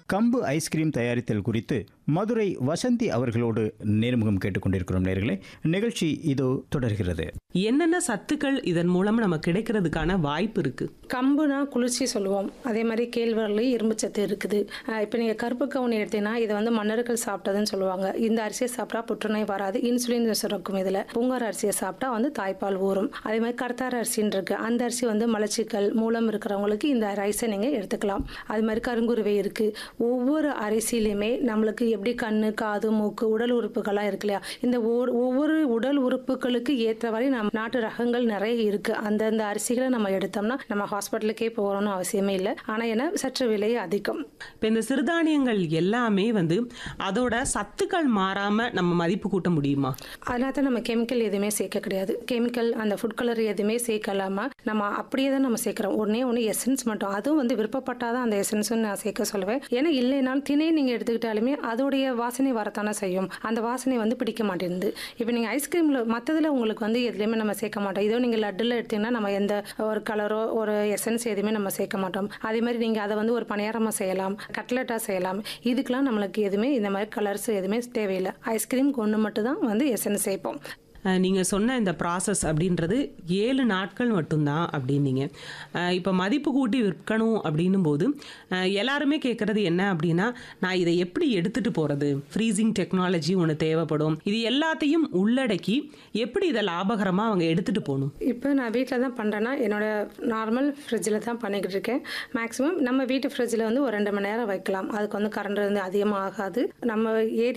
கம்பு ஐஸ்கிரீம் தயாரித்தல் குறித்து மதுரை வசந்தி அவர்களோடு நேர்முகம் கேட்டுக்கொண்டிருக்கிறோம் நேர்களே நிகழ்ச்சி இதோ தொடர்கிறது என்னென்ன சத்துக்கள் இதன் மூலம் நமக்கு கிடைக்கிறதுக்கான வாய்ப்பு இருக்கு கம்புனா குளிர்ச்சி சொல்லுவோம் அதே மாதிரி கேழ்வரகு இரும்பு சத்து இருக்குது இப்போ நீங்கள் கருப்பு கவுனி எடுத்தீங்கன்னா இது வந்து மன்னர்கள் சாப்பிட்டதுன்னு சொல்லுவாங்க இந்த அரிசியை சாப்பிட்டா புற்றுநோய் வராது இன்சுலின் சுரக்கும் இதில் பூங்கார் அரிசியை சாப்பிட்டா வந்து தாய்ப்பால் ஊறும் அதே மாதிரி கர்த்தார அரிசின்னு இருக்கு அந்த அரிசி வந்து மலச்சிக்கல் மூலம் இருக்கிறவங்களுக்கு இந்த ரைஸை நீங்கள் எடுத்துக்கலாம் அது மாதிரி கருங்குருவை இருக்கு ஒவ்வொரு அரிசியிலையுமே நம்மளுக்கு எப்படி கண்ணு காது மூக்கு உடல் உறுப்புகள்லாம் இருக்கு இல்லையா இந்த ஒவ்வொரு- ஒவ்வொரு உடல் உறுப்புகளுக்கு ஏற்றவாறு நம்ம நாட்டு ரகங்கள் நிறைய இருக்கு அந்தந்த அரிசிகளை நம்ம எடுத்தோம்னா நம்ம ஹாஸ்பிட்டலுக்கே போகணும்னு அவசியமே இல்லை ஆனால் ஏன்னா சற்று விலை அதிகம் இப்போ இந்த சிறுதானியங்கள் எல்லாமே வந்து அதோட சத்துக்கள் மாறாம நம்ம மதிப்பு கூட்ட முடியுமா அதனால தான் நம்ம கெமிக்கல் எதுவுமே சேர்க்க கிடையாது கெமிக்கல் அந்த ஃபுட் கலர் எதுவுமே சேர்க்கலாம நம்ம அப்படியே தான் நம்ம சேர்க்குறோம் ஒன்றே ஒன்று எசன்ஸ் மட்டும் அதுவும் வந்து விருப்பப்பட்டாதான் அந்த எசன்ஸும் நான் சேர்க்க சொல்லுவேன் ஏன்னா இல்லைனாலும் திணை நீங்கள் எடுத்துக்கிட்டாலுமே அதோடைய வாசனை வரத்தானே செய்யும் அந்த வாசனை வந்து பிடிக்க மாட்டேங்குது இப்போ நீங்கள் ஐஸ்கிரீமில் மற்றதில் உங்களுக்கு வந்து எதுலேயுமே நம்ம சேர்க்க மாட்டோம் இதோ நீங்கள் லட்டில் எடுத்தீங்கன்னா நம்ம எந்த ஒரு கலரோ ஒரு எசன்ஸ் எதுவுமே நம்ம சேர்க்க மாட்டோம் அதே மாதிரி நீங்கள் அதை வந்து ஒரு பணியாரமாக செய்யலாம் கட்லெட்டாக செய்யலாம் இதுக்கெல்லாம் நம்மளுக்கு எதுவுமே இந்த மாதிரி கலர்ஸ் எதுவுமே தேவையில்லை ஐஸ்கிரீம்க்கு ஒன்று மட்டும் தான் வந்து எசன்ஸ் சேர்ப்போம் அஹ் நீங்க சொன்ன இந்த ப்ராசஸ் அப்படின்றது ஏழு நாட்கள் மட்டும்தான் அப்படின்னீங்க அஹ் இப்போ மதிப்பு கூட்டி விற்கணும் அப்படின்னும் போது அஹ் எல்லாருமே கேட்கறது என்ன அப்படின்னா நான் இதை எப்படி எடுத்துட்டு போறது ஃப்ரீசிங் டெக்னாலஜி ஒன்று தேவைப்படும் இது எல்லாத்தையும் உள்ளடக்கி எப்படி இதை லாபகரமா அவங்க எடுத்துட்டு போகணும் இப்போ நான் வீட்டில் தான் பண்ணுறேன்னா என்னோட நார்மல் ஃப்ரிட்ஜில் தான் பண்ணிக்கிட்டு இருக்கேன் மேக்ஸிமம் நம்ம வீட்டு ஃப்ரிட்ஜில் வந்து ஒரு ரெண்டு மணி நேரம் வைக்கலாம் அதுக்கு வந்து கரண்ட் வந்து அதிகமாக ஆகாது நம்ம ஏரி